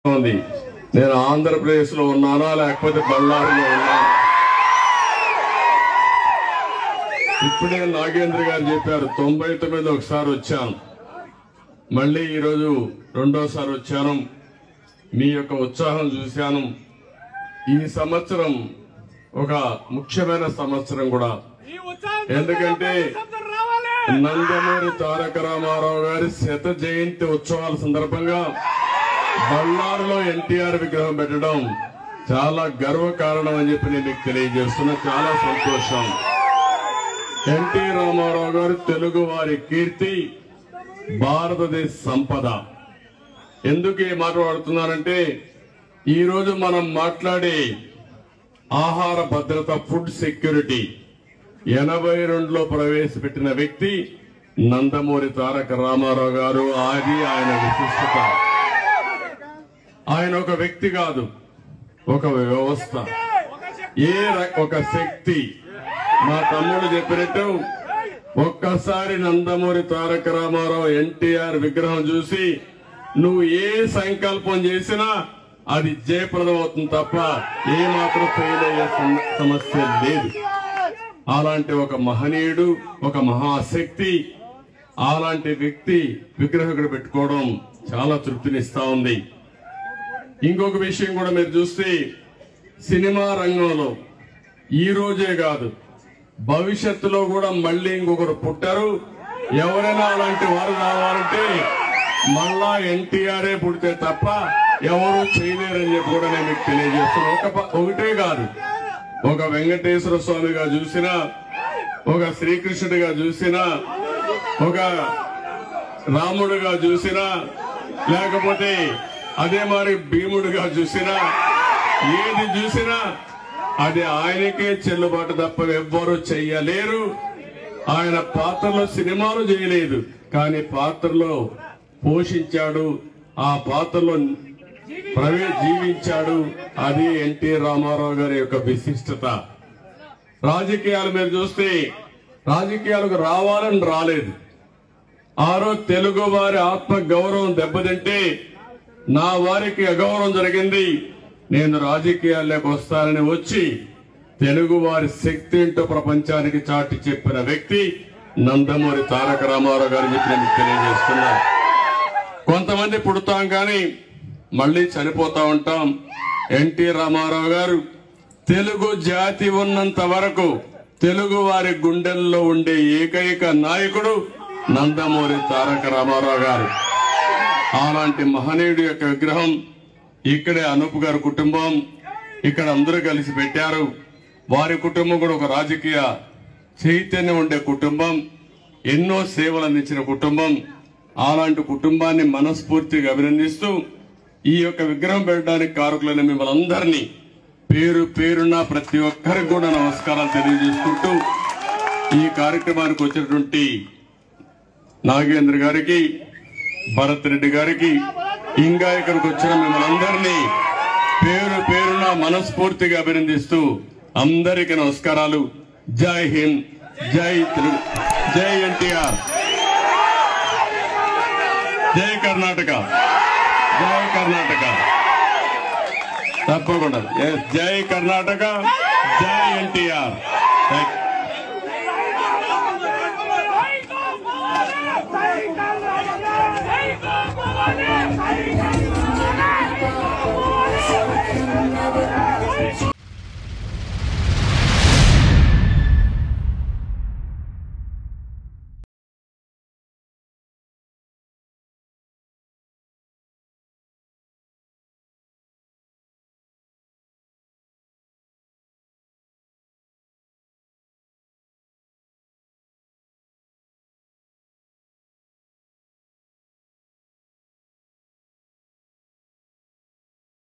ఉంది నేను ఆంధ్రప్రదేశ్ లో ఉన్నానా లేకపోతే బళ్ళారిలో ఉన్నా ఇప్పుడే నాగేంద్ర గారు చెప్పారు తొంభై తొమ్మిది ఒకసారి వచ్చాను మళ్ళీ ఈరోజు రెండోసారి వచ్చాను మీ యొక్క ఉత్సాహం చూశాను ఈ సంవత్సరం ఒక ముఖ్యమైన సంవత్సరం కూడా ఎందుకంటే నందమూరి తారక రామారావు గారి శత జయంతి ఉత్సవాల సందర్భంగా బళ్ళారులో ఎన్టీఆర్ విగ్రహం పెట్టడం చాలా గర్వ కారణం అని చెప్పి నేను మీకు తెలియజేస్తున్నా చాలా సంతోషం ఎన్టీ రామారావు గారు తెలుగు వారి కీర్తి భారతదేశ సంపద ఎందుకు ఈ మాట వాడుతున్నానంటే ఈ రోజు మనం మాట్లాడే ఆహార భద్రత ఫుడ్ సెక్యూరిటీ ఎనభై రెండులో ప్రవేశపెట్టిన వ్యక్తి నందమూరి తారక రామారావు గారు అది ఆయన విశిష్టత ఆయన ఒక వ్యక్తి కాదు ఒక వ్యవస్థ ఏ ర- ఒక శక్తి మా తమ్ముడు చెప్పినట్టు ఒక్కసారి నందమూరి తారక రామారావు ఎన్టీఆర్ విగ్రహం చూసి నువ్వు ఏ సంకల్పం చేసినా అది జయప్రదం అవుతుంది తప్ప ఏ మాత్రం ఫెయిల్ అయ్యే సమ- సమస్య లేదు అలాంటి ఒక మహనీయుడు ఒక మహాశక్తి అలాంటి వ్యక్తి విగ్రహం ఇక్కడ పెట్టుకోవడం చాలా తృప్తినిస్తా ఉంది ఇంకొక విషయం కూడా మీరు చూస్తే సినిమా రంగంలో ఈ రోజే కాదు భవిష్యత్తులో కూడా మళ్ళీ ఇంకొకరు పుట్టారు ఎవరైనా అలాంటి వారు రావాలంటే మళ్ళా ఎన్టీఆర్ఏ పుడితే తప్ప ఎవరు చేయలేరని చెప్పి కూడా నేను మీకు తెలియజేస్తున్నాను ఒక ప- ఒకటే కాదు ఒక వెంకటేశ్వర స్వామిగా చూసినా ఒక శ్రీకృష్ణుడిగా చూసినా ఒక రాముడుగా చూసినా లేకపోతే అదే మరి భీముడిగా చూసినా ఏది చూసినా అది ఆయనకే చెల్లుబాటు తప్ప ఎవ్వరూ చెయ్యలేరు ఆయన పాత్రలో సినిమాలు చేయలేదు కానీ పాత్రలో పోషించాడు ఆ పాత్రలో ప్రవే జీవించాడు అది ఎన్టీ రామారావు గారి యొక్క విశిష్టత రాజకీయాలు మీరు చూస్తే రాజకీయాలకు రావాలని రాలేదు ఆ రోజు తెలుగు వారి ఆత్మ గౌరవం దెబ్బతింటే నా వారికి అగౌరవం జరిగింది నేను రాజకీయాల్లోకి వస్తానని వచ్చి తెలుగు వారి శక్తి ఏంటో ప్రపంచానికి చాటి చెప్పిన వ్యక్తి నందమూరి తారక రామారావు గారిని చెప్పి నేను తెలియజేస్తున్నా కొంతమంది పుడతాం కానీ మళ్ళీ చనిపోతా ఉంటాం ఎన్టీ రామారావు గారు తెలుగు జాతి ఉన్నంత వరకు తెలుగు వారి గుండెల్లో ఉండే ఏకైక నాయకుడు నందమూరి తారక రామారావు గారు అలాంటి మహనీయుడి యొక్క విగ్రహం ఇక్కడే అనూప్ గారి కుటుంబం ఇక్కడ అందరూ కలిసి పెట్టారు వారి కుటుంబం కూడా ఒక రాజకీయ చైతన్యం ఉండే కుటుంబం ఎన్నో సేవలు అందించిన కుటుంబం అలాంటి కుటుంబాన్ని మనస్ఫూర్తిగా అభినందిస్తూ ఈ యొక్క విగ్రహం పెట్టడానికి కారకులైన మిమ్మల్ని అందరినీ పేరు పేరున ప్రతి ఒక్కరికి కూడా నమస్కారాలు తెలియజేసుకుంటూ ఈ కార్యక్రమానికి వచ్చినటువంటి నాగేంద్ర గారికి భరత్ రెడ్డి గారికి ఇంకా ఇక్కడికి వచ్చిన మిమ్మల్ని అందరినీ పేరు పేరున మనస్ఫూర్తిగా అభినందిస్తూ అందరికీ నమస్కారాలు జై హింద్ జై తెలుగు జై ఎన్టీఆర్ జై కర్ణాటక జై కర్ణాటక తప్పకుండా Yes, జై కర్ణాటక జై ఎన్టీఆర్ థ్యాంక్